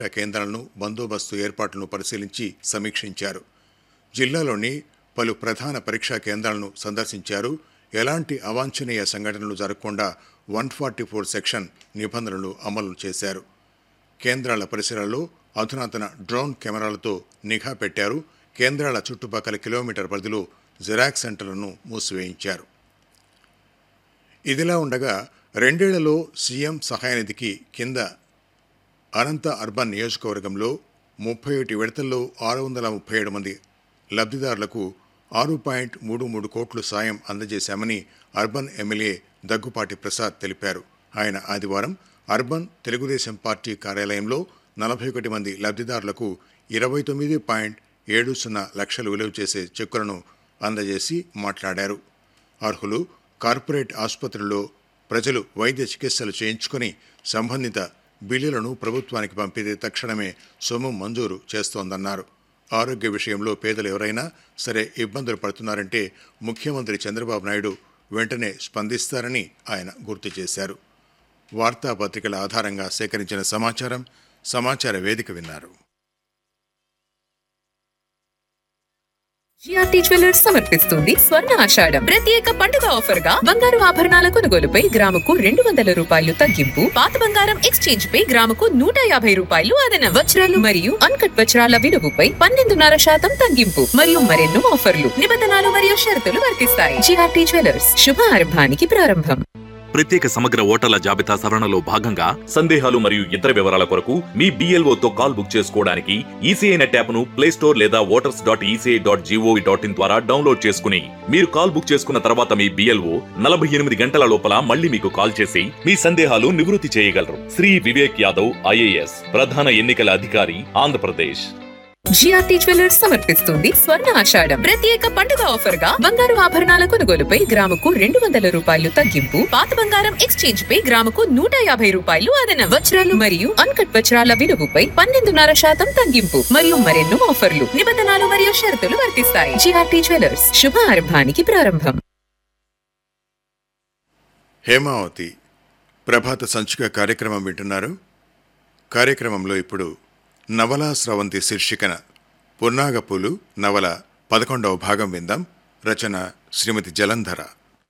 కేంద్రాలను బందోబస్తు ఏర్పాట్లను పరిశీలించి సమీక్షించారు జిల్లాలోని పలు ప్రధాన పరీక్షా కేంద్రాలను సందర్శించారు ఎలాంటి అవాంఛనీయ సంఘటనలు జరగకుండా వన్ ఫార్టీ ఫోర్ సెక్షన్ నిబంధనలు అమలు చేశారు కేంద్రాల పరిసరాల్లో అధునాతన డ్రోన్ కెమెరాలతో నిఘా పెట్టారు కేంద్రాల చుట్టుపక్కల కిలోమీటర్ పరిధిలో జిరాక్స్ సెంటర్లను మూసివేయించారు ఇదిలా ఉండగా రెండేళ్లలో సీఎం సహాయనిధికి కింద అనంత అర్బన్ నియోజకవర్గంలో ముప్పై ఒకటి విడతల్లో ఆరు వందల ముప్పై ఏడు మంది లబ్ధిదారులకు ఆరు పాయింట్ మూడు మూడు కోట్లు సాయం అందజేశామని అర్బన్ ఎమ్మెల్యే దగ్గుపాటి ప్రసాద్ తెలిపారు ఆయన ఆదివారం అర్బన్ తెలుగుదేశం పార్టీ కార్యాలయంలో నలభై ఒకటి మంది లబ్ధిదారులకు ఇరవై తొమ్మిది పాయింట్ ఏడు సున్నా లక్షలు విలువ చేసే చెక్కులను అందజేసి మాట్లాడారు అర్హులు కార్పొరేట్ ఆసుపత్రుల్లో ప్రజలు వైద్య చికిత్సలు చేయించుకుని సంబంధిత బిల్లులను ప్రభుత్వానికి పంపితే తక్షణమే సొమ్ము మంజూరు చేస్తోందన్నారు ఆరోగ్య విషయంలో పేదలు ఎవరైనా సరే ఇబ్బందులు పడుతున్నారంటే ముఖ్యమంత్రి చంద్రబాబు నాయుడు వెంటనే స్పందిస్తారని ఆయన గుర్తు చేశారు వార్తాపత్రికల ఆధారంగా సేకరించిన సమాచారం సమాచార వేదిక విన్నారు జిఆర్టీ జ్యువెలర్స్ సమర్పిస్తుంది స్వర్ణ ఆషాఢం ప్రత్యేక పండుగ ఆఫర్ గా బంగారు ఆభరణాల కొనుగోలుపై గ్రాముకు రెండు వందల రూపాయలు తగ్గింపు పాత బంగారం ఎక్స్చేంజ్ పై గ్రాముకు నూట యాభై రూపాయలు అదనం వజ్రాలు మరియు అన్కట్ వజ్రాల విలువపై పన్నెండున్నర శాతం తగ్గింపు మరియు మరెన్నో ఆఫర్లు నిబంధనలు మరియు షరతులు వర్తిస్తాయి జిఆర్టీ జ్యువెలర్స్ శుభారంభానికి ప్రారంభం ప్రత్యేక సమగ్ర ఓటర్ల జాబితా సవరణలో భాగంగా సందేహాలు మరియు ఇతర వివరాల కొరకు మీ BLO తో కాల్ బుక్ చేసుకోవడానికి ఈసీఐ నెట్ యాప్ను ప్లే స్టోర్ లేదా voters dot ECI dot G O V dot in ద్వారా డౌన్లోడ్ చేసుకుని మీరు కాల్ బుక్ చేసుకున్న తర్వాత మీ బిఎల్ఓ నలభై ఎనిమిది గంటల లోపల మళ్ళీ మీకు కాల్ చేసి మీ సందేహాలు నివృత్తి చేయగలరు శ్రీ వివేక్ యాదవ్ ఐఏఎస్ ప్రధాన ఎన్నికల అధికారి ఆంధ్రప్రదేశ్ జిఆర్టీ జ్యువెలర్స్ సమర్పిస్తుంది స్వర్ణ ఆషాఢం ప్రత్యేక పండుగ ఆఫర్ గా బంగారు ఆభరణాల కొనుగోలుపై గ్రాముకు రెండు వందల రూపాయలు తగ్గింపు పాత బంగారం ఎక్స్చేంజ్ పై గ్రాముకు నూట యాభై రూపాయలు అదనం వజ్రాలు మరియు అన్కట్ వజ్రాల విలువపై పన్నెండున్నర శాతం తగ్గింపు మరియు మరెన్నో ఆఫర్లు నిబంధనలు మరియు షరతులు వర్తిస్తాయి జిఆర్టీ జ్యువెలర్స్ శుభారంభానికి ప్రారంభం హేమావతి ప్రభాత సంచిక కార్యక్రమం వింటున్నారు కార్యక్రమంలో ఇప్పుడు నవలా స్రవంతి శీర్షికన పున్నాగపూలు నవల పదకొండవ భాగం విందాం రచన శ్రీమతి జలంధర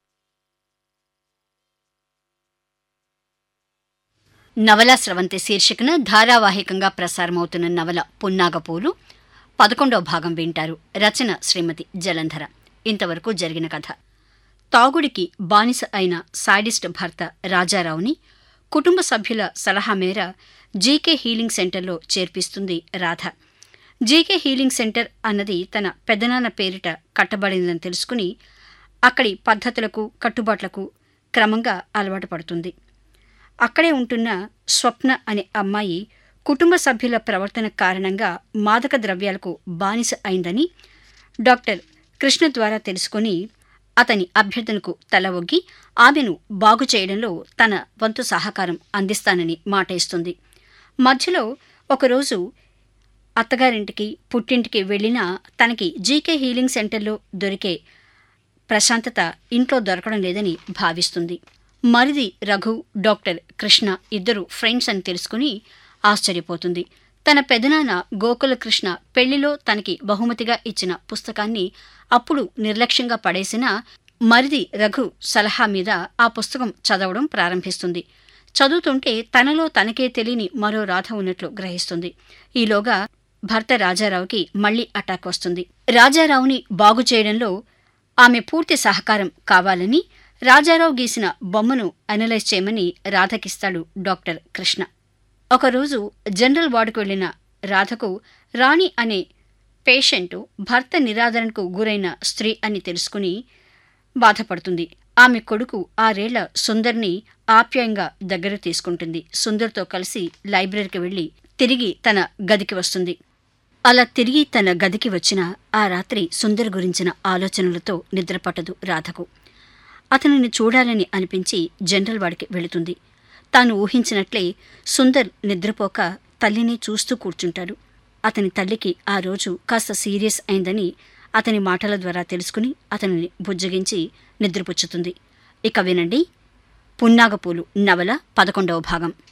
నవల స్రవంతి శీర్షికన ధారావాహికంగా ప్రసారమవుతున్న నవల పున్నాగపూలు పదకొండవ భాగం వింటారు రచన శ్రీమతి జలంధర ఇంతవరకు జరిగిన కథ తాగుడికి బానిస అయిన సాడిస్ట్ భర్త రాజారావుని కుటుంబ సభ్యుల సలహా మేర జీకే హీలింగ్ సెంటర్లో చేర్పిస్తుంది రాధ జీకే హీలింగ్ సెంటర్ అన్నది తన పెదనాన్న పేరిట కట్టబడిందని తెలుసుకుని అక్కడి పద్ధతులకు కట్టుబాట్లకు క్రమంగా అలవాటు పడుతుంది అక్కడే ఉంటున్న స్వప్న అనే అమ్మాయి కుటుంబ సభ్యుల ప్రవర్తన కారణంగా మాదక ద్రవ్యాలకు బానిస అయిందని డాక్టర్ కృష్ణ ద్వారా తెలుసుకొని అతని అభ్యర్థనకు తల ఒగ్గి ఆమెను బాగు చేయడంలో తన వంతు సహకారం అందిస్తానని మాట ఇస్తుంది మధ్యలో ఒకరోజు అత్తగారింటికి పుట్టింటికి వెళ్ళినా తనకి జీకే హీలింగ్ సెంటర్లో దొరికే ప్రశాంతత ఇంట్లో దొరకడం లేదని భావిస్తుంది మరిది రఘు డాక్టర్ కృష్ణ ఇద్దరు ఫ్రెండ్స్ అని తెలుసుకుని ఆశ్చర్యపోతుంది తన పెదనాన్న గోకుల కృష్ణ పెళ్లిలో తనకి బహుమతిగా ఇచ్చిన పుస్తకాన్ని అప్పుడు నిర్లక్ష్యంగా పడేసిన మరిది రఘు సలహా మీద ఆ పుస్తకం చదవడం ప్రారంభిస్తుంది చదువుతుంటే తనలో తనకే తెలియని మరో రాధ ఉన్నట్లు గ్రహిస్తుంది ఈలోగా భర్త రాజారావుకి మళ్లీ అటాక్ వస్తుంది రాజారావుని బాగు చేయడంలో ఆమె పూర్తి సహకారం కావాలని రాజారావు గీసిన బొమ్మను అనలైజ్ చేయమని రాధకిస్తాడు డాక్టర్ కృష్ణ ఒకరోజు జనరల్ వార్డుకు వెళ్లిన రాధకు రాణి అనే పేషెంటు భర్త నిరాదరణకు గురైన స్త్రీ అని తెలుసుకుని బాధపడుతుంది ఆమె కొడుకు ఆరేళ్ల సుందర్ని ఆప్యాయంగా దగ్గర తీసుకుంటుంది సుందర్తో కలిసి లైబ్రరీకి వెళ్లి తిరిగి తన గదికి వస్తుంది అలా తిరిగి తన గదికి వచ్చిన ఆ రాత్రి సుందర్ గురించిన ఆలోచనలతో నిద్రపట్టదు రాధకు అతనిని చూడాలని అనిపించి జనరల్ వాడికి వెళుతుంది తాను ఊహించినట్లే సుందర్ నిద్రపోక తల్లిని చూస్తూ కూర్చుంటాడు అతని తల్లికి ఆ రోజు కాస్త సీరియస్ అయిందని అతని మాటల ద్వారా తెలుసుకుని అతనిని బుజ్జగించి నిద్రపుచ్చుతుంది ఇక వినండి పున్నాగపూలు నవల పదకొండవ భాగం